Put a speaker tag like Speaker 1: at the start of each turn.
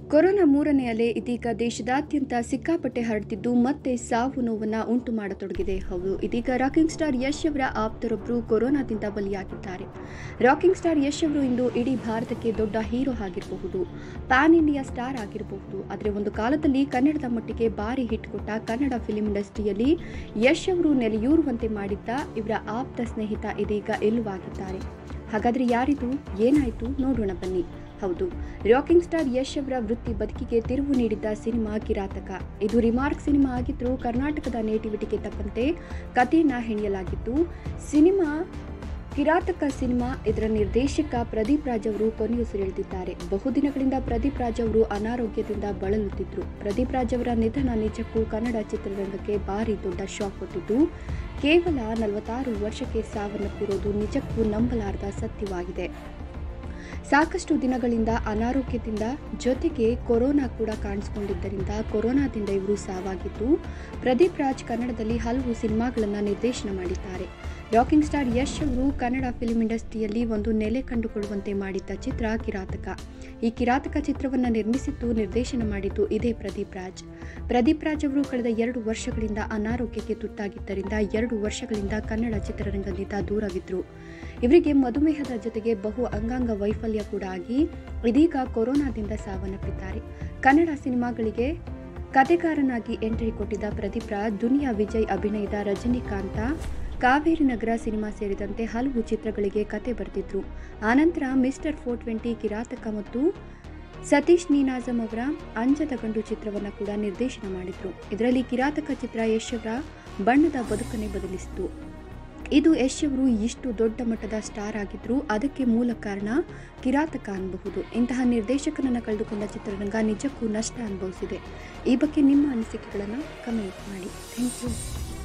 Speaker 1: corona ಮೂರನೇ ಅಲೆ ಇದೀಗ ದೇಶದಾದ್ಯಂತ ಸಿಕ್ಕಾಪಟ್ಟೆ ಹರಡ್ತಿದ್ದು ಮತ್ತೆ ಸಾವು ನೋವನ್ನ ಉಂಟು ಮಾಡತೊಡಗಿದೆ ಹೌದು ಇದೀಗ ರಾಕಿಂಗ್ ಸ್ಟಾರ್ ಯಶ್ ಅವರ ಆಪ್ತರೊಬ್ಬರು ಕೊರೋನಾದಿಂದ ಬಲಿಯಾಗಿದ್ದಾರೆ ರಾಕಿಂಗ್ ಸ್ಟಾರ್ ಯಶ್ ಅವರು ಇಂದು ಇಡೀ ಭಾರತಕ್ಕೆ ದೊಡ್ಡ ಹೀರೋ ಆಗಿರಬಹುದು ಪ್ಯಾನ್ ಇಂಡಿಯಾ ಸ್ಟಾರ್ ಆಗಿರಬಹುದು ಆದರೆ ಒಂದು ಕಾಲದಲ್ಲಿ ಕನ್ನಡದ ಮಟ್ಟಿಗೆ ಭಾರಿ ಹಿಟ್ ಕೊಟ್ಟ ಕನ್ನಡ ಫಿಲಿಂ ಇಂಡಸ್ಟ್ರಿಯಲ್ಲಿ ಯಶ್ ಅವರು ನೆಲೆಯೂರುವಂತೆ ಮಾಡಿದ್ದ ಇವರ ಆಪ್ತ ಸ್ನೇಹಿತ ಇದೀಗ ಇಲ್ಲವಾಗಿದ್ದಾರೆ ಹಾಗಾದ್ರೆ ಯಾರಿದು ಏನಾಯ್ತು ನೋಡೋಣ ಬನ್ನಿ ಹೌದು ರಾಕಿಂಗ್ ಸ್ಟಾರ್ ಯಶ್ ಅವರ ವೃತ್ತಿ ಬದುಕಿಗೆ ತಿರುವು ನೀಡಿದ್ದ ಸಿನಿಮಾ ಕಿರಾತಕ ಇದು ರಿಮಾರ್ಕ್ ಸಿನಿಮಾ ಆಗಿದ್ರೂ ಕರ್ನಾಟಕದ ನೇಟಿವಿಟಿಗೆ ತಕ್ಕಂತೆ ಕಥೆಯನ್ನ ಹೆಣೆಯಲಾಗಿತ್ತು ಸಿನಿಮಾ ಕಿರಾತಕ ಸಿನಿಮಾ ಇದರ ನಿರ್ದೇಶಕ ಪ್ರದೀಪ್ ರಾಜ್ ಅವರು ಕೊನೆಯುಸಿರೆಳೆದಿದ್ದಾರೆ ಬಹುದಿನಗಳಿಂದ ಪ್ರದೀಪ್ ರಾಜ್ ಅವರು ಅನಾರೋಗ್ಯದಿಂದ ಬಳಲುತ್ತಿದ್ರು ಪ್ರದೀಪ್ ರಾಜ್ ಅವರ ನಿಧನ ನಿಜಕ್ಕೂ ಕನ್ನಡ ಚಿತ್ರರಂಗಕ್ಕೆ ಭಾರಿ ದೊಡ್ಡ ಶಾಕ್ ಕೊಟ್ಟಿದ್ದು ಕೇವಲ ನಲವತ್ತಾರು ವರ್ಷಕ್ಕೆ ಸಾವನ್ನಪ್ಪಿರೋದು ನಿಜಕ್ಕೂ ನಂಬಲಾರದ ಸತ್ಯವಾಗಿದೆ ಸಾಕಷ್ಟು ದಿನಗಳಿಂದ ಅನಾರೋಗ್ಯದಿಂದ ಜೊತೆಗೆ ಕೊರೋನಾ ಕೂಡ ಕಾಣಿಸಿಕೊಂಡಿದ್ದರಿಂದ ಕೊರೋನಾದಿಂದ ಇವರು ಸಾವಾಗಿದ್ದು ಪ್ರದೀಪ್ ರಾಜ್ ಕನ್ನಡದಲ್ಲಿ ಹಲವು ಸಿನಿಮಾಗಳನ್ನು ನಿರ್ದೇಶನ ಮಾಡಿದ್ದಾರೆ ರಾಕಿಂಗ್ ಸ್ಟಾರ್ ಯಶ್ ಅವರು ಕನ್ನಡ ಫಿಲ್ಮ್ ಇಂಡಸ್ಟ್ರಿಯಲ್ಲಿ ಒಂದು ನೆಲೆ ಕಂಡುಕೊಳ್ಳುವಂತೆ ಮಾಡಿದ್ದ ಚಿತ್ರ ಕಿರಾತಕ ಈ ಕಿರಾತಕ ಚಿತ್ರವನ್ನು ನಿರ್ಮಿಸಿದ್ದು ನಿರ್ದೇಶನ ಮಾಡಿದ್ದು ಇದೇ ಪ್ರದೀಪ್ ರಾಜ್ ಪ್ರದೀಪ್ ರಾಜ್ ಅವರು ಕಳೆದ ಎರಡು ವರ್ಷಗಳಿಂದ ಅನಾರೋಗ್ಯಕ್ಕೆ ತುತ್ತಾಗಿದ್ದರಿಂದ ಎರಡು ವರ್ಷಗಳಿಂದ ಕನ್ನಡ ಚಿತ್ರರಂಗದಿಂದ ದೂರವಿದ್ರು ಇವರಿಗೆ ಮಧುಮೇಹದ ಜೊತೆಗೆ ಬಹು ಅಂಗಾಂಗ ವೈಫಲ್ಯ ಕೂಡ ಆಗಿ ಇದೀಗ ಕೊರೋನಾದಿಂದ ಸಾವನ್ನಪ್ಪಿದ್ದಾರೆ ಕನ್ನಡ ಸಿನಿಮಾಗಳಿಗೆ ಕಥೆಗಾರನಾಗಿ ಎಂಟ್ರಿ ಕೊಟ್ಟಿದ್ದ ಪ್ರದೀಪ್ ರಾಜ್ ದುನಿಯಾ ವಿಜಯ್ ಅಭಿನಯದ ರಜನಿಕಾಂತ ಕಾವೇರಿ ನಗರ ಸಿನಿಮಾ ಸೇರಿದಂತೆ ಹಲವು ಚಿತ್ರಗಳಿಗೆ ಕತೆ ಬರೆದಿದ್ರು ಆನಂತರ ಮಿಸ್ಟರ್ ಫೋರ್ ಟ್ವೆಂಟಿ ಕಿರಾತಕ ಮತ್ತು ಸತೀಶ್ ನೀನಾಜಂ ಅವರ ಅಂಜದ ಗಂಡು ಚಿತ್ರವನ್ನು ಕೂಡ ನಿರ್ದೇಶನ ಮಾಡಿದ್ರು ಇದರಲ್ಲಿ ಕಿರಾತಕ ಚಿತ್ರ ಯಶ್ ಅವರ ಬಣ್ಣದ ಬದುಕನ್ನೇ ಬದಲಿಸಿತು ಇದು ಯಶ್ ಅವರು ಇಷ್ಟು ದೊಡ್ಡ ಮಟ್ಟದ ಸ್ಟಾರ್ ಆಗಿದ್ರು ಅದಕ್ಕೆ ಮೂಲ ಕಾರಣ ಕಿರಾತಕ ಅನ್ನಬಹುದು ಇಂತಹ ನಿರ್ದೇಶಕನನ್ನು ಕಳೆದುಕೊಂಡ ಚಿತ್ರರಂಗ ನಿಜಕ್ಕೂ ನಷ್ಟ ಅನುಭವಿಸಿದೆ ಈ ಬಗ್ಗೆ ನಿಮ್ಮ ಅನಿಸಿಕೆಗಳನ್ನು ಕಮೆಂಟ್ ಮಾಡಿ ಥ್ಯಾಂಕ್ ಯು